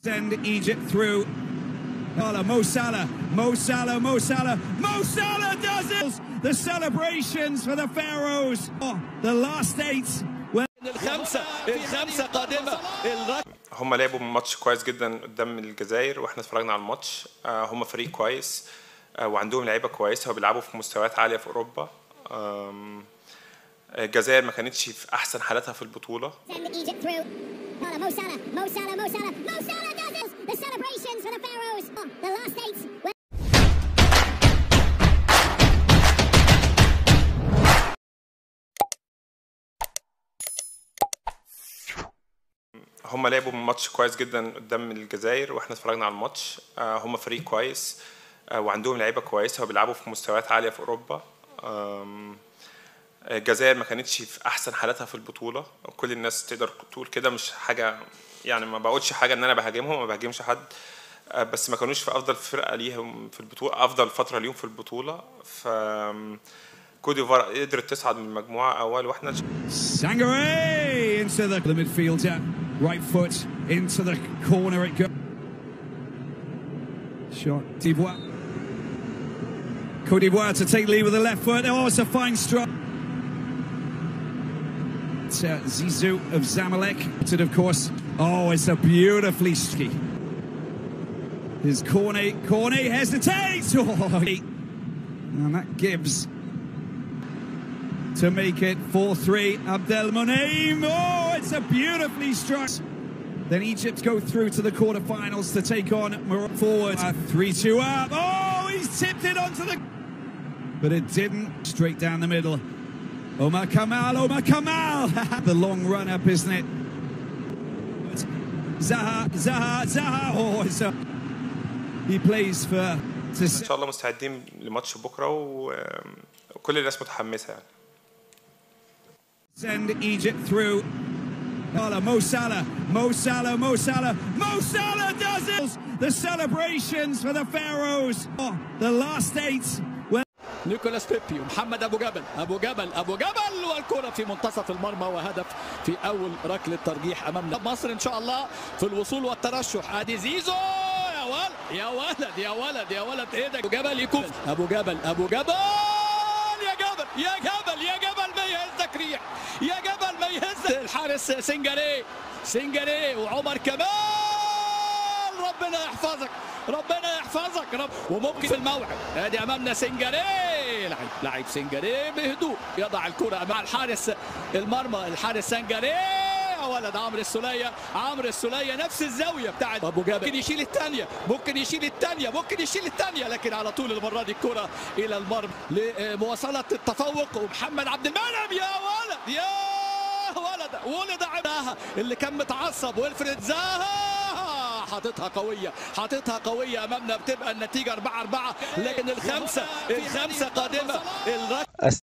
send Egypt through. Salah, Mo Salah, Mo Salah, Mo Salah, Mo Salah does it! The celebrations for the Pharaohs. Oh, the last eight. Well, الخمسة الخمسة قادمة الرك... هم لعبوا ماتش كويس جدا قدام الجزائر واحنا اتفرجنا على الماتش آه، هم فريق كويس آه، وعندهم لعيبه كويسه وبيلعبوا في مستويات عاليه في اوروبا آم، الجزائر ما كانتش في احسن حالاتها في البطوله Send Egypt through. Salah, Mo Salah, Mo Salah, Mo Salah, Mo Salah does it! The celebrations for the Pharaohs. Oh, the last eight. Well, هم لعبوا ماتش كويس جدا قدام الجزائر واحنا اتفرجنا على الماتش آه، هم فريق كويس آه، وعندهم لعيبه كويسه وبيلعبوا في مستويات عاليه في اوروبا آم، الجزائر ما كانتش في احسن حالاتها في البطوله كل الناس تقدر تقول كده مش حاجه يعني ما بقولش حاجه ان انا بهاجمهم ما بهاجمش حد آه، بس ما كانوش في افضل فرقه ليهم في البطوله افضل فتره ليهم في البطوله ف كوت ديفوار قدرت تصعد من المجموعه اول واحنا Sangare into the, the midfielder. Right foot into the corner it goes. Shot. D'Ivoire. Cote d'Ivoire to take lead with the left foot. Oh, it's a fine strike. It's uh, Zizou of Zamalek. It, of course. Oh, it's a beautifully ski. His Cornet. Cornet hesitates. Oh, and that gives to make it 4-3. Abdel Monaim. Oh, it's a beautifully struck. Then Egypt go through to the quarterfinals to take on Morocco forward. 3-2 up. Oh, he's tipped it onto the... But it didn't. Straight down the middle. Omar Kamal, Omar Kamal. the long run up, isn't it? Zaha, Zaha, Zaha. Oh, it's a... He plays for... To ان شاء الله مستعدين لماتش بكره و- وكل الناس متحمسه يعني send Egypt through. Salah, Mo Salah, Mo Salah, Mo Salah, Mo Salah does it! The celebrations for the Pharaohs. Oh, the last eight. Well, نيكولاس بيبي ومحمد ابو جبل ابو جبل ابو جبل والكره في منتصف المرمى وهدف في اول ركله ترجيح امامنا مصر ان شاء الله في الوصول والترشح ادي زيزو يا ولد يا ولد يا ولد يا ولد ايه ده ابو جبل يكون ابو جبل ابو جبل يا جبل يا جبل يا جبل ما يهزك ريح يا جبل ما يهزك الحارس سنجاري سنجاري وعمر كمال ربنا يحفظك ربنا يحفظك رب وممكن في الموعد ادي امامنا سنجاري لعيب لعيب سنجاري بهدوء يضع الكره مع الحارس المرمى الحارس سنجاري يا ولد عمرو السوليه عمرو السوليه نفس الزاويه بتاعت ابو جبل ممكن يشيل الثانيه ممكن يشيل الثانيه ممكن يشيل الثانيه لكن على طول المره دي الكره الى المرمى لمواصله التفوق ومحمد عبد المنعم يا ولد يا ولد ولد عباها اللي كان متعصب ويلفريد زاها حاططها قويه حاططها قويه امامنا بتبقى النتيجه 4 4 لكن الخمسه الخمسه قادمه الرك...